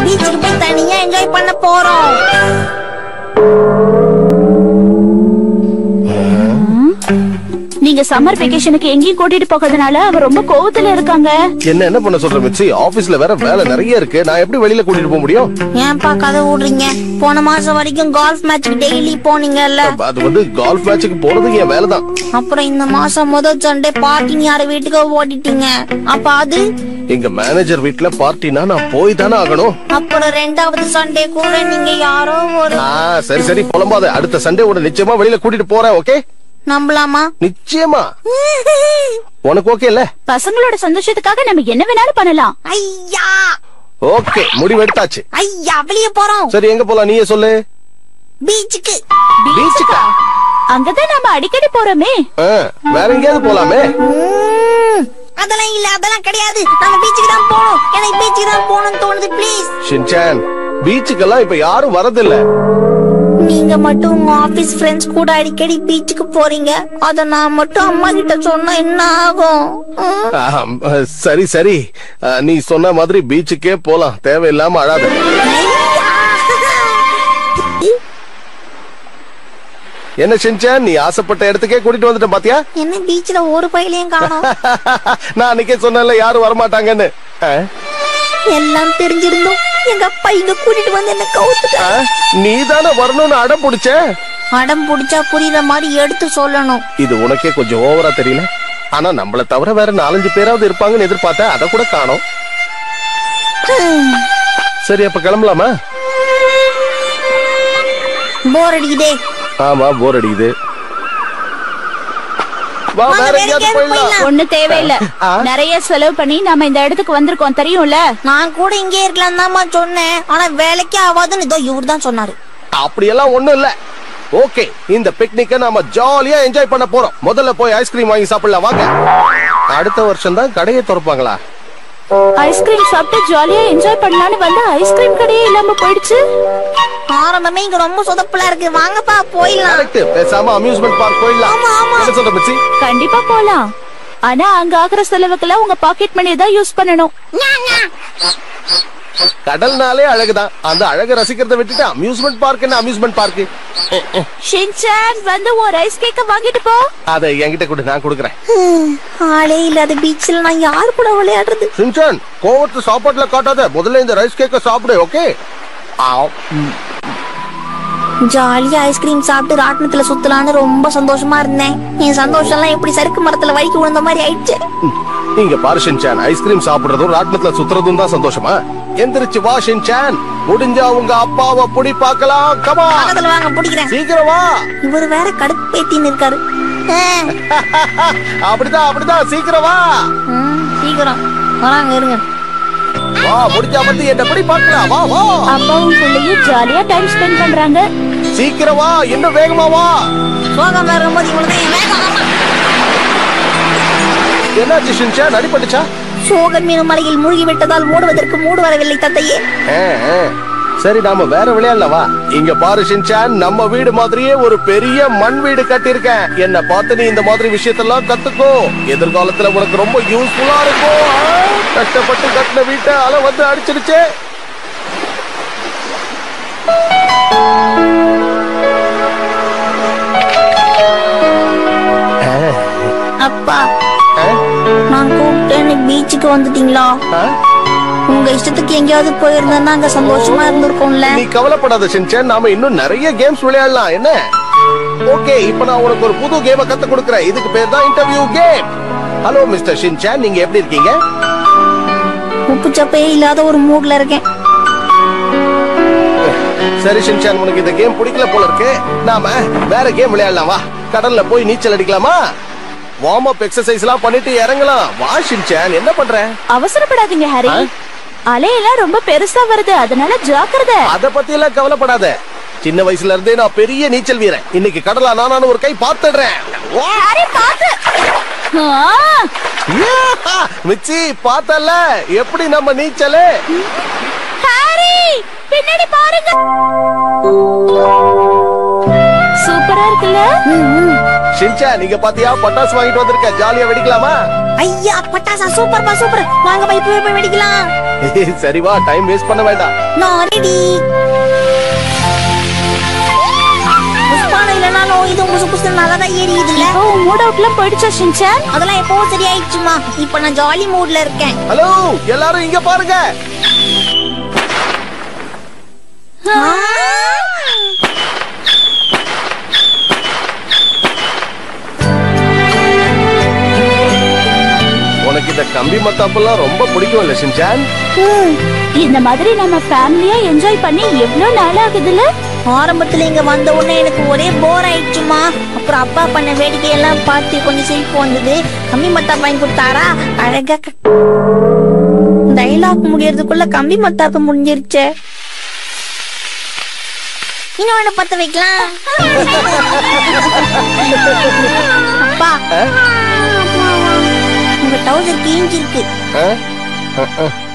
பீச்சுக்கு போய் தனியா என்ஜாய் பண்ண போறோம் நீங்க சம்மர் வெக்கேஷனுக்கு எங்கேயும் கூட்டிட்டு போகிறதுனால அவ ரொம்ப கோவத்துல இருக்காங்க என்ன என்ன பண்ண சொல்ற மிச்சி ஆபீஸ்ல வேற வேலை நிறைய இருக்கு நான் எப்படி வெளியில கூட்டிட்டு போக முடியும் ஏன்பா கதை விடுறீங்க போன மாசம் வரைக்கும் கால்ஃப் மேட்ச்க்கு டெய்லி போனீங்கல்ல அது வந்து கால்ஃப் மேட்சுக்கு போறது என் வேலை தான் அப்புறம் இந்த மாசம் முதல் சண்டே பார்ட்டின்னு யார வீட்டுக்கு ஓடிட்டீங்க அப்ப அது எங்க மேனேஜர் வீட்ல பார்ட்டினா நான் போய் தானே ஆகணும் அப்புறம் ரெண்டாவது சண்டே கூட நீங்க யாரோ ஒரு ஆ, சரி சரி புலம்பாத அடுத்த சண்டே உன நிச்சயமா வெளியில கூட்டிட்டு போறேன் ஓகே நம்பலாமா நிச்சயமா உனக்கு ஓகே இல்ல பசங்களோட சந்தோஷத்துக்காக நம்ம என்ன வேணாலும் பண்ணலாம் ஐயா ஓகே முடிவு எடுத்தாச்சு ஐயா வெளிய போறோம் சரி எங்க போலாம் நீயே சொல்லு பீச்சுக்கு பீச்சுக்கா அங்கதான் நாம அடிக்கடி போறோமே ஆ, வேற எங்கேயாவது போலாமே ம், அதெல்லாம் இல்ல அதெல்லாம் கிடையாது நாங்க பீச்சுக்கு தான் போகணும் எனக்கு பீச்சுக்கு தான் போகணும்னு தோணுது ப்ளீஸ் ஷின்சான் பீச்சுக்கெல்லாம் இப்ப யாரும் வரதில்ல நீங்க மட்டும் உங்க ஆபீஸ் ஃப்ரெண்ட்ஸ் கூட அடிக்கடி பீச்சுக்கு போறீங்க அத நான் மட்டும் அம்மா கிட்ட சொன்னா என்ன ஆகும் ம், ஆம், சரி சரி ஆ, நீ சொன்ன மாதிரி பீச்சுக்கே போலாம் தேவையில்லாம அழாத என்ன ஷின்சான் நீ ஆசைப்பட்ட இடத்துக்கே கூட்டிட்டு வந்துட்ட பாத்தியா என்ன பீச்ல ஒரு பையிலையும் காணோம் நான் அன்னைக்கே சொன்னேன்ல யாரும் வரமாட்டாங்கன்னு ஆ? எல்லாம் தெரிஞ்சிருந்தோம் எங்க அப்பா இங்க கூட்டிட்டு வந்து என்ன கவுத்துட்டா ஆ? நீ தானே வரணும்னு அடம் பிடிச்ச அடம் புடிச்சா புரியுற மாதிரி எடுத்து சொல்லணும் இது உனக்கே கொஞ்சம் ஓவரா தெரியல ஆனா நம்மள தவிர வேற நாலஞ்சு பேராவது இருப்பாங்கன்னு எதிர்பார்த்தேன் அத கூட காணோம் சரி அப்ப கிளம்பலாமா போர் அடிக்குதே ஆமா போர் அடிக்குது வா வாங்க, வேற வேற எங்கேயாவது எங்கேயாவது போயிடலாம் போயிடலாம். ஒண்ணு தேவையில்ல ஆ. நிறைய செலவு பண்ணி நாம இந்த இடத்துக்கு வந்திருக்கோம் தெரியும்ல நான் கூட இங்கே இருக்கலாம் தான்மா சொன்னேன் ஆனா வேலைக்கே ஆகாதுன்னு இதோ இவர் தான் சொன்னாரு அப்படியெல்லாம் ஒண்ணும் இல்ல ஓகே இந்த பிக்னிக்க நாம ஜாலியா என்ஜாய் பண்ண போறோம் முதல்ல போய் ஐஸ்கிரீம் வாங்கி சாப்பிடலாம் வாங்க அடுத்த வருஷம் தான் கடையை திறப்பாங்களா ஐஸ்கிரீம் சாப்பிட்டு ஜாலியா என்ஜாய் பண்ணலாம்னு வந்தா ஐஸ்கிரீம் கடையே இல்லாம போயிடுச்சு ஆரம்பமே இங்க ரொம்ப சொதப்பலா இருக்கு வாங்கப்பா போயிடலாம் கரெக்ட் பேசாம அம்யூஸ்மெண்ட் பார்க் போயிடலாம் ஆமா, ஆமா. என்ன சொல்ற மிச்சி கண்டிப்பா போலாம் ஆனா அங்க ஆகுற செலவுக்கெல்லாம் உங்க பாக்கெட் மணி தான் யூஸ் பண்ணணும் கடல்னாலே அழகுதான் அந்த அழகை ரசிக்கிறத விட்டுட்டு அம்யூஸ்மெண்ட் பார்க் என்ன அம்யூஸ்மெண்ட் பார்க் ஷின்சான் வந்து ஒரு ஐஸ் கேக்க வாங்கிட்டு போ அதை என்கிட்ட கொடு நான் கொடுக்குறேன் ஆளே இல்லாத பீச்சில் நான் யார் கூட விளையாடுறது சிம்சன் கோவத்தை சாப்பாட்டுல காட்டாத முதல்ல இந்த ரைஸ் கேக்க சாப்பிடு ஓகே ஜாலியா ஐஸ்கிரீம் சாப்பிட்டு ராட்டினத்துல சுத்தலான்னு ரொம்ப சந்தோஷமா இருந்தேன் என் சந்தோஷம் எல்லாம் எப்படி சறுக்கு மரத்துல வழுக்கி விழுந்த மாதிரி ஆயிடுச்சு நீங்க பாரு ஷின்சான் ஐஸ்கிரீம் சாப்பிடுறதும் ராட்டினத்துல சுத்துறதும் தான் சந்தோஷமா எந்திரிச்சு வா ஷின்சான் முடிஞ்சா உங்க அப்பாவை புடி பார்க்கலாம் கமா பக்கத்துல வாங்க பிடிக்கிறேன் சீக்கிரம் வா இவர் வேற கடுப்பேத்தின்னு இருக்காரு ஆ, அப்படிதான் அப்படிதான் சீக்கிரம் வா ம், சீக்கிரம் வராங்க இருங்க வா முடிஞ்சா வந்து என்ன புடி பார்க்கலாம் வா வா அப்பாவும் பிள்ளையும் ஜாலியா டைம் ஸ்பெண்ட் பண்றாங்க சீக்கிரம் வா இன்னும் வேகமா வா சோகம் வரும்போது இவ்வளவுதான் என் வேகம் ஆமா. என்னாச்சு ஷின்சான் அடிபட்டுச்சா சோகம் மீனும் மலையில் மூழ்கி விட்டதால் மூடுவதற்கு மூடு வரவில்லை தந்தையே ஆ, ஆ. சரி நாம வேற விளையாடலாம் வா இங்க பாரு ஷின்சான் நம்ம வீடு மாதிரியே ஒரு பெரிய மண் வீடு கட்டியிருக்கேன் என்ன பார்த்து நீ இந்த மாதிரி விஷயத்தெல்லாம் கத்துக்கோ எதிர்காலத்துல உனக்கு ரொம்ப யூஸ்ஃபுல்லா இருக்கும் ஆ, கஷ்டப்பட்டு கட்டின வீட்டை அலை வந்து அடிச்சிருச்சே அப்பா ஆ, நான் கூப்பிட்டேன்னு பீச்சுக்கு வந்துட்டீங்களா ஆ? உங்க இஷ்டத்துக்கு எங்கேயாவது போயிருந்தேன்னா அங்க சந்தோஷமா இருந்திருக்கும்ல நீ கவலைப்படாத ஷின்சான் நாம இன்னும் நிறைய கேம்ஸ் விளையாடலாம் என்ன ஓகே இப்ப நான் உனக்கு ஒரு புது கேம கத்து கொடுக்கறேன் இதுக்கு பேர் தான் interview game hello mister Shinchan நீங்க எப்படி இருக்கீங்க உப்பு சப்பையே இல்லாத ஒரு மூட்ல இருக்கேன் சரி ஷின்சான் உனக்கு இந்த கேம் பிடிக்கல போல இருக்கு நாம வேற கேம் விளையாடலாம் வா கடல்ல போய் நீச்சல் அடிக்கலாமா வார்ம் அப் எக்ஸசைஸ் எல்லாம் பண்ணிட்டு இறங்கலாம் வா ஷின்சான் என்ன பண்ற அவசரப்படாதீங்க ஹரி அலையெல்லாம் ரொம்ப பெருசா வருது அதனால ஜாக்கிரதை அத பத்தி எல்லாம் கவலைப்படாத சின்ன வயசுல இருந்தே நான் பெரிய நீச்சல் வீரன் இன்னைக்கு கடலா நானானு ஒரு கை பார்த்துடுறேன் வா. ஹரி பாத்து ஆ, யா! மிச்சி பார்த்தல எப்படி நம்ம நீச்சலு ஹரி பின்னாடி பாருங்க சூப்பரா சூப்பரா இருக்குல்ல ஷின்சான் நீங்க பாத்தியா பட்டாசு வாங்கிட்டு வந்திருக்க ஜாலியா வெடிக்கலாமா ஐயா பட்டாசா சூப்பர்ப்பா சூப்பர் வாங்க போய் இப்பவே போய் வெடிக்கலாம் சரி வா டைம் வேஸ்ட் பண்ண வேண்டாம் நான் ரெடி புஷ்பானம் இல்லைனாலும் இது புசு புசு நல்லா தான் எரியுது இல்ல ஓ மூட் அவுட்லாம் போயிடுச்சா ஷின்சான் அதெல்லாம் எப்போ சரியாயிடுச்சுமா இப்ப நான் ஜாலி மூட்ல இருக்கேன் ஹலோ எல்லாரும் இங்க பாருங்க உனக்கு இந்த கம்பி மத்தாப்பெல்லாம் ரொம்ப பிடிக்கும் இல்ல ஷின்சான் இந்த மாதிரி நம்ம ஃபேமிலியா என்ஜாய் பண்ணி எவ்வளவு நாள் ஆகுதுல ஆரம்பத்துல இங்க வந்த உடனே எனக்கு ஒரே போர் ஆயிடுச்சுமா அப்புறம் அப்பா பண்ண வேடிக்கை எல்லாம் பார்த்து கொஞ்சம் சிரிப்பு வந்தது கம்பி மத்தாப்பு வாங்கி கொடுத்தாரா அழகா டைலாக் முடியறதுக்குள்ள கம்பி மத்தாப்பு முடிஞ்சிருச்சே இன்னொன்னு பத்த வைக்கலாம் அப்பா ஆ? உங்க டவுசர் கிழிஞ்சிருக்கு ஆ? ஆ, ஆ.